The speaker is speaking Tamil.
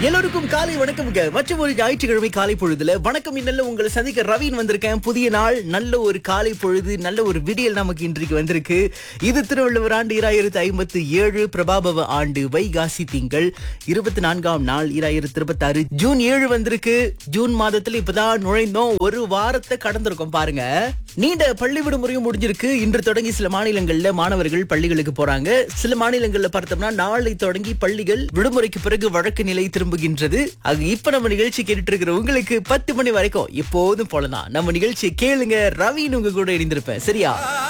எல்லோருக்கும் காலை வணக்கம்ங்க மற்றும் ஒரு ஞாயிற்றுக்கிழமை காலை பொழுதுல வணக்கம் இன்னல்ல உங்களை சந்திக்க ரவீன் வந்திருக்கேன் புதிய நாள் நல்ல ஒரு காலை பொழுது நல்ல ஒரு விடியல் நமக்கு இன்றைக்கு வந்திருக்கு இது திருவள்ளுவர் ஆண்டு இராயிரத்து ஐம்பத்து ஏழு பிரபாபவ ஆண்டு வைகாசி திங்கள் இருபத்தி நான்காம் நாள் இராயிரத்து இருபத்தி ஆறு ஜூன் ஏழு வந்திருக்கு ஜூன் மாதத்துல இப்பதான் நுழைந்தோம் ஒரு வாரத்தை கடந்திருக்கோம் பாருங்க நீண்ட பள்ளி விடுமுறையும் முடிஞ்சிருக்கு இன்று தொடங்கி சில மாநிலங்கள்ல மாணவர்கள் பள்ளிகளுக்கு போறாங்க சில மாநிலங்கள்ல பார்த்தோம்னா நாளை தொடங்கி பள்ளிகள் விடுமுறைக்கு பிறகு வழக்கு நிலை திரும்புகின்றது அது இப்ப நம்ம நிகழ்ச்சி கேட்டுட்டு இருக்கிற உங்களுக்கு பத்து மணி வரைக்கும் எப்போதும் போலதான் நம்ம நிகழ்ச்சியை கேளுங்க ரவின்னு உங்க கூட இணைந்திருப்பேன் சரியா